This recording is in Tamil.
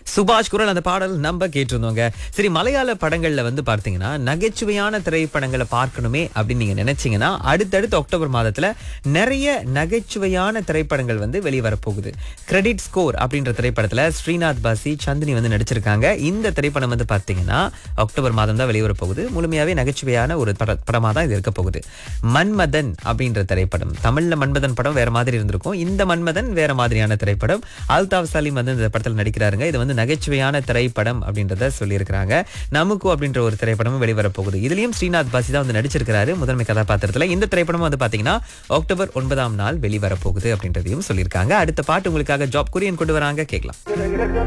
சுபாஷ் குரல் அந்த பாடல் நம்ம கேட்டிருந்தோங்க சரி மலையாள படங்கள்ல வந்து பார்த்தீங்கன்னா நகைச்சுவையான திரைப்படங்களை பார்க்கணுமே அப்படின்னு நீங்க நினைச்சீங்கன்னா அடுத்தடுத்து அக்டோபர் மாதத்துல நிறைய நகைச்சுவையான திரைப்படங்கள் வந்து வெளிவரப்போகுது கிரெடிட் ஸ்கோர் அப்படின்ற திரைப்படத்துல ஸ்ரீநாத் பாசி சந்தினி வந்து நடிச்சிருக்காங்க இந்த திரைப்படம் வந்து பார்த்தீங்கன்னா அக்டோபர் மாதம் தான் வெளிவர போகுது முழுமையாவே நகைச்சுவையான ஒரு பட படமா தான் இது இருக்க போகுது மன்மதன் அப்படின்ற திரைப்படம் தமிழ்ல மன்மதன் படம் வேற மாதிரி இருந்திருக்கும் இந்த மன்மதன் வேற மாதிரியான திரைப்படம் அல்தாப் சலீம் வந்து இந்த படத்தில் நடிக்கிறாருங்க இது வந்து நகைச்சுவையான திரைப்படம் அப்படின்றத சொல்லியிருக்கிறாங்க நமக்கு அப்படின்ற ஒரு திரைப்படமும் வெளிவர போகுது இதுலயும் ஸ்ரீநாத் பாசி தான் வந்து நடிச்சிருக்கிறாரு முதன்மை கதாபாத்திரத்துல இந்த திரைப்படம் வந்து பாத்தீங்கன்னா அக்டோபர் ஒன்பதாம் நாள் வெளிவர போகுது அப்படின்றதையும் சொல்லியிருக்காங்க அடுத்த பாட்டு உங்களுக்காக ஜாப் கொரியன் கொண்டு வராங்க கேட்கலாம்